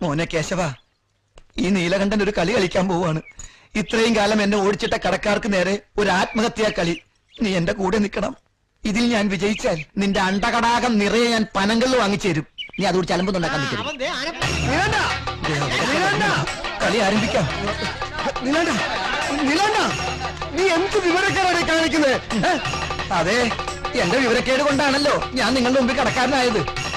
മോനെ കേശവ ഈ നീലകണ്ഠൻ ഒരു കളി കളിക്കാൻ പോവാണ് ഇത്രയും കാലം എന്നെ ഓടിച്ചിട്ട കടക്കാർക്ക് നേരെ ഒരു ആത്മഹത്യാ കളി നീ എന്റെ കൂടെ നിൽക്കണം ഇതിൽ ഞാൻ വിജയിച്ചാൽ നിന്റെ അണ്ടകടാകം നിറയെ ഞാൻ പനങ്കല്ല് വാങ്ങിച്ചു തരും നീ അതുകൂടി ചലമ്പുന്നുണ്ടാക്കാൻ നിൽക്കരുത് അവൻ ദേ ആന- കളി ആരംഭിക്കാം നിലാണ്ട നിലാണ്ട നീ എന്ത് വിവരക്കാരാണ് കാണിക്കുന്നത് ഏ? അതെ എന്റെ വിവരക്കേട് കൊണ്ടാണല്ലോ ഞാൻ നിങ്ങളുടെ മുമ്പിൽ കടക്കാരനായത്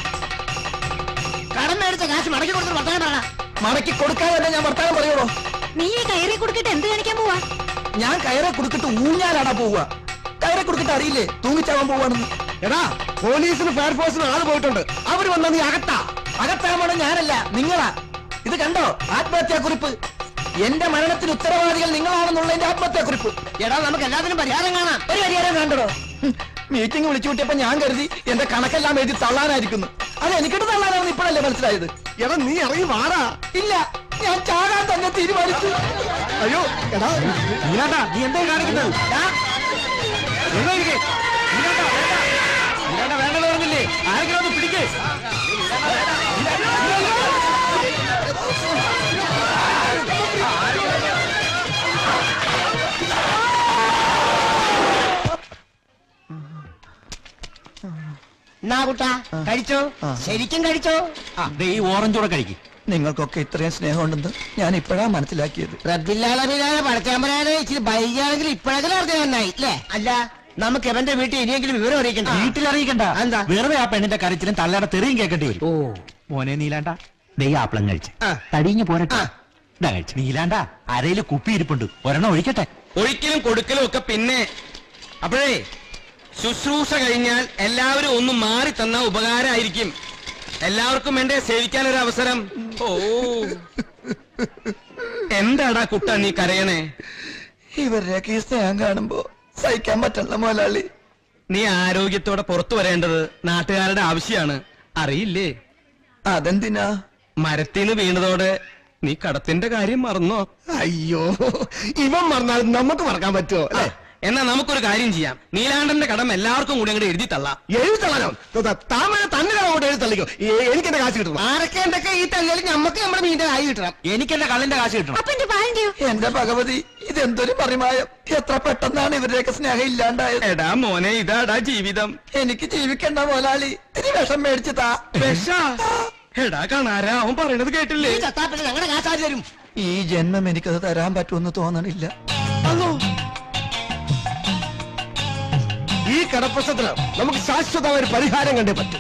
കടം മേടിച്ച കാശ് മടക്കി കൊടുത്തിട്ട് വർത്തമാനം പറയണ മടക്കി കൊടുക്കാതെ ഞാൻ വർത്താനം പറയുള്ളൂ നീ ഈ കയറി കൊടുത്തിട്ട് എന്ത് കാണിക്കാൻ പോവാ ഞാൻ കയറെ കൊടുത്തിട്ട് ഊഞ്ഞാലാടാ പോവുക കയറെ കൊടുത്തിട്ട് അറിയില്ലേ തൂങ്ങിച്ചാവാൻ പോവാണെന്ന് എടാ പോലീസിന് ഫയർഫോഴ്സിന് ആള് പോയിട്ടുണ്ട് അവര് വന്നാ നീ അകത്താ അകത്താവണം ഞാനല്ല നിങ്ങളാ ഇത് കണ്ടോ ആത്മഹത്യാക്കുറിപ്പ് എന്റെ മരണത്തിന് ഉത്തരവാദികൾ നിങ്ങളാണെന്നുള്ളതിന്റെ ആത്മഹത്യാക്കുറിപ്പ് എടാ നമുക്ക് എല്ലാത്തിനും പരിഹാരം കാണാം ഒരു പരിഹാരം വേണ്ടടോ മീറ്റിംഗ് വിളിച്ചു കൂട്ടിയപ്പോ ഞാൻ കരുതി എന്റെ കണക്കെല്ലാം എഴുതി തള്ളാനായിരിക്കുന്നു അത് എനിക്കിട്ട് തള്ളാനാണെന്ന് ഇപ്പോഴല്ലേ മനസ്സിലായത് എടാ നീ ഇറങ്ങി വാടാ ഇല്ല ഞാൻ ചാകാൻ തന്നെ തീരുമാനിച്ചു അയ്യോ എടാ നീലാണ്ട നീ എന്താ കാണിക്കുന്നത് ദാ, വേണ്ടെന്ന് പറഞ്ഞില്ലേ ആരെങ്കിലും ഒന്ന് പിടിക്കേ എന്നാ കുട്ടാ കഴിച്ചോ ശരിക്കും കഴിച്ചോ ഈ ഓറഞ്ചൂടെ കഴിക്കും നിങ്ങൾക്കൊക്കെ ഇത്രയും സ്നേഹമുണ്ടെന്ന് ഞാൻ ഇപ്പോഴാ മനസ്സിലാക്കിയത് റബ്ബില്ലാലമില്ലാതെ പടച്ചാമ്പരാനെ ഇച്ചിരി ബൈകാണെങ്കിൽ ഇപ്പോഴെങ്കിലും അറിഞ്ഞ നന്നായി അല്ലേ അല്ല നമുക്ക് എവന്റെ വീട്ടിൽ ഇനിയെങ്കിലും വിവരം അറിയിക്കണ്ട വീട്ടിൽ അറിയിക്കണ്ട എന്താ? വെറുതെ ആ പെണ്ണിന്റെ കരച്ചിലും തള്ളയുടെ തെറിയും കേൾക്കേണ്ടി വരും ഓ മോനെ നീലാണ്ട ദേ ഈ ആപ്പിളം കഴിച്ച് ആ. തടിഞ്ഞു പോരട്ടെ ആ. ഇതാ കഴിച്ച് നീലാണ്ട അരയില് കുപ്പി ഇരിപ്പുണ്ട് ഒരെണ്ണം ഒഴിക്കട്ടെ ഒഴിക്കലും കൊടുക്കലും ഒക്കെ പിന്നെ അപ്പോഴേ ശുശ്രൂഷ കഴിഞ്ഞാൽ എല്ലാവരും ഒന്ന് മാറി തന്ന ഉപകാരമായിരിക്കും എല്ലാവർക്കും വേണ്ടേ സേവിക്കാൻ ഒരു അവസരം ഓ എന്താടാ കുട്ട നീ കരയണേ ഇവരുടെയൊക്കെ ഈ സ്നേഹം കാണുമ്പോ സഹിക്കാൻ പറ്റണ മുതലാളി നീ ആരോഗ്യത്തോടെ പുറത്തു വരേണ്ടത് നാട്ടുകാരുടെ ആവശ്യമാണ് അറിയില്ലേ അതെന്തിനാ മരത്തിന്ന് വീണതോടെ നീ കടത്തിന്റെ കാര്യം മറന്നോ അയ്യോ ഇവൻ മറന്നാൽ നമുക്ക് മറക്കാൻ പറ്റുമോ അല്ലേ എന്നാ നമുക്കൊരു കാര്യം ചെയ്യാം നീലാണ്ടന്റെ കടം എല്ലാവർക്കും കൂടി അങ്ങോട്ട് എഴുതി തള്ളാം എഴുത്തള്ളനോ താമര തന്നെ അങ്ങോട്ട് എഴുത്തള്ളിക്കോ എനിക്ക് എന്റെ കാശ് കിട്ടണം ആരൊക്കെ എന്തൊക്കെ ഈ തല്ലിയാലും നമുക്ക് നമ്മുടെ മീന്റെ ആയി കിട്ടണം എനിക്ക് എന്റെ കള്ളിന്റെ കാശ് കിട്ടണം അപ്പൊ എന്റെ പാലിന്റെയോ എന്റെ ഭഗവതി ഇതെന്തൊരു പരിമായം എത്ര പെട്ടെന്നാണ് ഇവരുടെയൊക്കെ സ്നേഹം ഇല്ലാണ്ടായത് എടാ മോനെ ഇതാടാ ജീവിതം എനിക്ക് ജീവിക്കണ്ട മുതലാളി ഇനി വിഷം മേടിച്ച് താ വിഷാ? എടാ കാണാരാ അവൻ പറയണത് കേട്ടില്ലേ ഈ ചത്താപ്പിന് ഞങ്ങളുടെ കാശാരി തരും ഈ ജന്മം എനിക്കത് തരാൻ പറ്റുമെന്ന് തോന്നണില്ല ഈ കടപ്രശ്നത്തിന് നമുക്ക് ശാശ്വതമായ ഒരു പരിഹാരം കണ്ടേ പറ്റും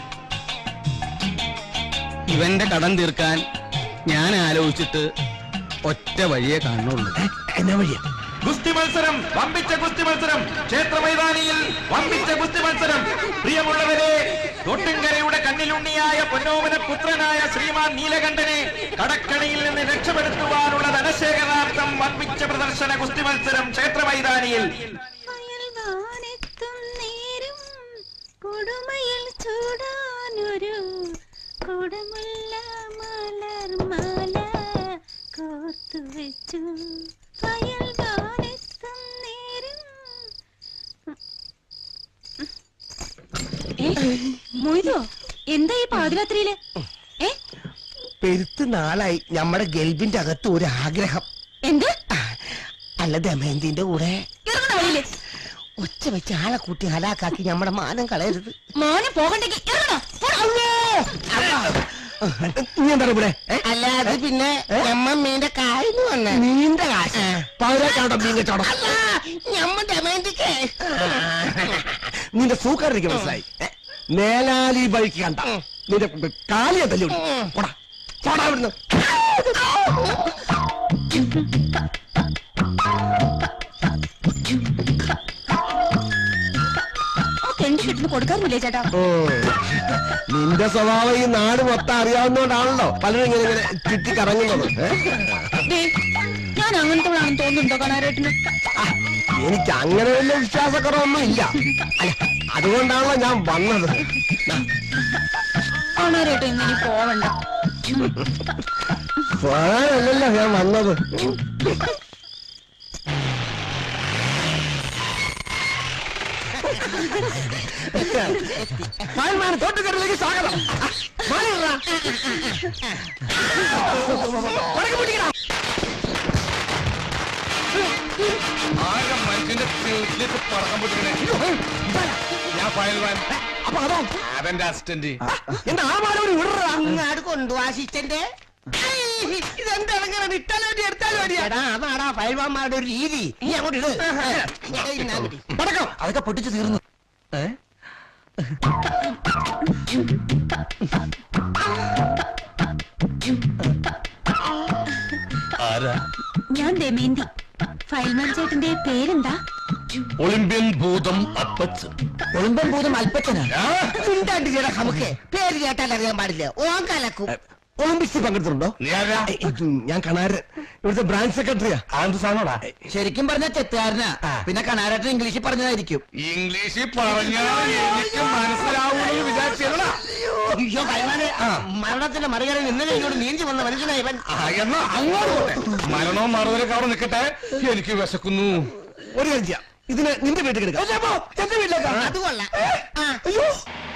ഇവന്റെ കടം തീർക്കാൻ ഞാൻ ആലോചിച്ചിട്ട് ഒറ്റ വഴിയെ കാണുള്ളൂ എന്നാ വഴിയാ ഗുസ്തി മത്സരം വമ്പിച്ച ഗുസ്തി മത്സരം ക്ഷേത്ര മൈതാനിയിൽ വമ്പിച്ച ഗുസ്തി മത്സരം പ്രിയമുള്ളവരെ തൊട്ടുംകരയുടെ കണ്ണിലുണ്ണിയായ പൊന്നോമന പുത്രനായ ശ്രീമാൻ നീലകണ്ഠനെ കടക്കണിയിൽ നിന്ന് രക്ഷപ്പെടുത്തുവാനുള്ള ധനശേഖരാർത്ഥം വമ്പിച്ച പ്രദർശന ഗുസ്തി മത്സരം ക്ഷേത്ര മൈതാനിയിൽ അയൽവാനെത്തും നേരം കൊടുമയിൽ ചൂടാനൊരു കൊടുമുല്ല മലർമാല കോർത്തു വെച്ചു അയൽവാനെത്തും നേരം ഏ, മൊയ്തോ എന്താ ഈ പാതിരാത്രിയില് ഏ പെരുത്ത് നാളായി നമ്മുടെ ഗൾബിന്റെ അകത്ത് ഒരു ആഗ്രഹം എന്ത് അല്ല ദമയന്തിന്റെ കൂടെ ഇറങ്ങണ വഴിയില് ഒച്ച വെച്ച് ആളെ കൂട്ടി ഹലാക്കാക്കി നമ്മുടെ മാനം കളയരുത് മോനെ പോകണ്ടെങ്കിൽ ഇറങ്ങണോ നീ എന്താണ് ഇവിടെ ഏ? അല്ല അത് പിന്നെ ഞമ്മ മീന്റെ കായ്ന്നു വന്ന നീന്റെ കാശ് പതിനെട്ടാണ്ടോ മീൻ കച്ചവടം അല്ല ഞമ്മ ദമയന്തിക്ക് നിന്റെ സൂക്കാരിക്ക് മനസ്സിലായി ഏ? മേലാലി ബൈക്ക് കണ്ട നിന്റെ കാലിയെ തല്ലി വിടും. പോടാ പോടാ ഇവിടുന്ന് ആ തെണ്ടി കിട്ടുന്ന കൊടുക്കാറില്ലേ ചേട്ടാ ഉം. നിന്റെ സ്വഭാവം ഈ നാട് മൊത്തം അറിയാവുന്നതുകൊണ്ടാണല്ലോ പലരും ഇങ്ങനെ ഇങ്ങനെ ചുറ്റി കറങ്ങുന്നത് ഏ? ദേ, ഞാൻ അങ്ങനത്തെ തോന്നുന്നുണ്ടോ കാണാനായിട്ടിന് ആ, എനിക്ക് അങ്ങനെ വലിയ വിശ്വാസക്കുറവൊന്നും ഇല്ല അല്ല അതുകൊണ്ടാണല്ലോ ഞാൻ വന്നത് ദാ, കാണാനായിട്ട് ഇന്നിനി പോവണ്ട പോകാനല്ലല്ലോ ഞാൻ വന്നത് ഫയൽമാൻ തോട്ടുകടലിലേക്ക് സ്വാഗതം ആ, മാറിയിടറാ. പടക്കം പൊട്ടിക്കടാ. ആകെ മനുഷ്യന്റെ ചെവിട്ടിലേക്ക് പടക്കം പൊട്ടിക്കണേ ഞാൻ ഫയൽവാൻ അപ്പൊ അതോ അതെന്റെ അസിസ്റ്റന്റ് എന്റെ ആ മാലൂരി വിടറാ അങ്ങാട് കൊണ്ടുപോ അസിസ്റ്റന്റ് ഇതെന്താണ് ഇട്ടാലും അടി എടുത്താലും അടിയാ എടാ അതാടാ പൈൽവാന്മാരുടെ ഒരു രീതി നീ അങ്ങോട്ട് ഇട് ഏയ്, ഞാൻ ഇട്. പടക്കം അതൊക്കെ പൊട്ടിച്ചു തീർന്നു ഏ ആരാ ഞാൻ ദമേന്തി ഫയൽമാൻ ചേട്ടന്റെ പേരെന്താ ഒളിമ്പ്യൻ ഭൂതം അപ്പച്ചൻ ഒളിമ്പൻ ഭൂതം അല്പച്ചനാ മിണ്ടാണ്ടിരിക്കടാ നമുക്ക് പേര് കേട്ടാൽ അറിയാൻ പാടില്ല ഓൻ കലക്കും ഒളിമ്പിക്സിൽ പങ്കെടുത്തിട്ടുണ്ടോ നീ ആരാ ഞാൻ കണാരൻ ഇവിടുത്തെ ബ്രാഞ്ച് സെക്രട്ടറിയാ ആനന്ദ് സാധനോടാ ശരിക്കും പറഞ്ഞ ചെത്തുകാരനാ പിന്നെ കണാരട്ടൻ ഇംഗ്ലീഷിൽ പറഞ്ഞതായിരിക്കും ഇംഗ്ലീഷിൽ പറഞ്ഞാൽ എനിക്ക് മനസ്സിലാവൂന്ന് വിചാരിച്ചില്ല അയ്യോ പൈൽവാനെ മരണത്തിന്റെ മറികടന്ന് ഇന്നലെ ഇങ്ങോട്ട് നീന്തി വന്ന മനുഷ്യനാ ഇവൻ എന്നാ അങ്ങോട്ട് പോട്ടെ മരണവും മറുതലൊക്കെ അവിടെ നിൽക്കട്ടെ എനിക്ക് വിശക്കുന്നു ഒരു കാര്യം ചെയ്യാം ഇതിന് നിന്റെ വീട്ടിൽ എടുക്കാം എന്റെ വീട്ടിലേക്കാ അത് കൊള്ളാം ആ, അയ്യോ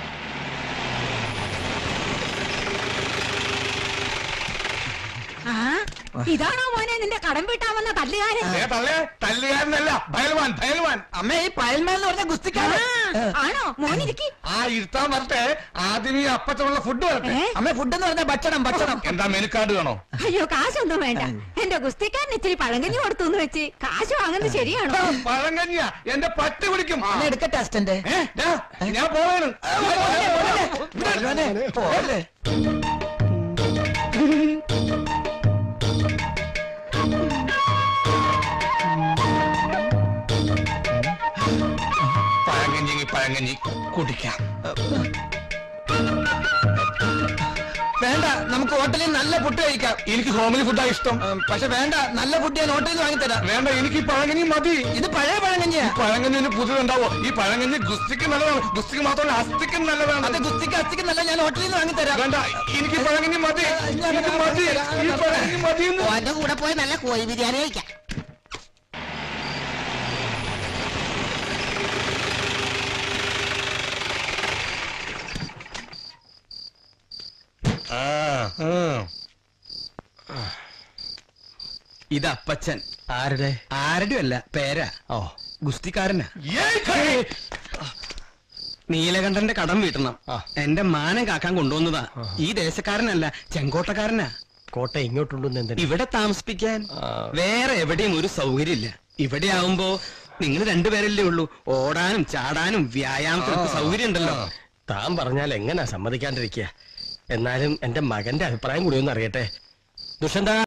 ആ ഇതാണോ മോനെ നിന്റെ കടം വീട്ടാമെന്ന തല്ലുകാരൻ ഏ തള്ളേ തല്ലുകാരനല്ല ഭയൽവാൻ ഭയൽവാൻ അമ്മ ഈ പയൽമാൻ എന്ന് പറഞ്ഞ ആ, ഗുസ്തിക്കാരൻ ആണോ മോനിരിക്കി ആ ഇരുത്താൻ വരട്ടെ ആദ്യം ഈ അപ്പച്ചുള്ള ഫുഡ് വരട്ടെ ഏ അമ്മ ഫുഡ് എന്ന് പറഞ്ഞ ഭക്ഷണം ഭക്ഷണം എന്താ മെനുക്കാർഡ് വേണോ അയ്യോ കാശൊന്നും വേണ്ട എന്റെ ഗുസ്തിക്കാരൻ ഇച്ചിരി പഴങ്കഞ്ഞി കൊടുത്തു എന്ന് വെച്ച് കാശ് വാങ്ങുന്നത് ശരിയാണോ പഴങ്കഞ്ഞ എന്റെ പട്ടി പിടിക്കും അമ്മ എടുക്കട്ടെ അസിസ്റ്റന്റ് ഏ, ദാ, ഞാൻ പോവാണ് പയൽമാനെ, പോലെ പഴങ്കഞ്ഞി പഴങ്കഞ്ഞി കുടിക്കാം വേണ്ട നമുക്ക് ഹോട്ടലിൽ നല്ല ഫുഡ് കഴിക്കാം എനിക്ക് ഹോമിലി ഫുഡാ ഇഷ്ടം ഉം, പക്ഷെ വേണ്ട നല്ല ഫുഡ് ഞാൻ ഹോട്ടലിൽ നിന്ന് വാങ്ങിത്തരാം വേണ്ട എനിക്ക് ഈ പഴങ്കഞ്ഞി മതി ഇത് പഴയ പഴങ്കഞ്ഞിയാ പഴങ്കഞ്ഞിന് പുതിയതുണ്ടാവോ ഈ പഴങ്കഞ്ഞി ഗുസ്തിക്ക് നല്ലതാണ് ഗുസ്തിക്ക് മാത്രമല്ല അസ്ഥിക്കും അത് നല്ലതാണ് ഗുസ്തിക്ക് അസ്ഥിക്ക് നല്ല ഞാൻ ഹോട്ടലിൽ നിന്ന് വാങ്ങിത്തരാം വേണ്ട എനിക്ക് ഈ പഴങ്കഞ്ഞി മതി ഞാൻ എനിക്ക് മതി ഈ പഴങ്കഞ്ഞി മതി ഓന്റെ കൂടെ പോയി നല്ല കോഴി ബിരിയാണി കഴിക്കാം ഇത് അപ്പച്ചൻ ആരുടെ ആരുടെയും അല്ല പേരാ ഓ ഗുസ്തിക്കാരനാ നീലകണ്ഠന്റെ കടം വീട്ടണം എന്റെ മാനം കാക്കാൻ കൊണ്ടുവന്നതാ ഈ ദേശക്കാരനല്ല ചെങ്കോട്ടക്കാരനാ കോട്ട ഇങ്ങോട്ടുണ്ടെന്ന് എന്തിനാ ഇവിടെ താമസിപ്പിക്കാൻ ആ. വേറെ എവിടെയും ഒരു സൗകര്യമില്ല ഇവിടെ ആവുമ്പോ നിങ്ങൾ രണ്ടുപേരല്ലേ ഉള്ളൂ ഓടാനും ചാടാനും വ്യായാമത്തിനൊക്കെ സൗകര്യം ഉണ്ടല്ലോ താൻ പറഞ്ഞാൽ എങ്ങനാ സമ്മതിക്കാണ്ടിരിക്കുക എന്നാലും എന്റെ മകന്റെ അഭിപ്രായം കൂടി ഒന്ന് അറിയട്ടെ ദുഷ്യന്ത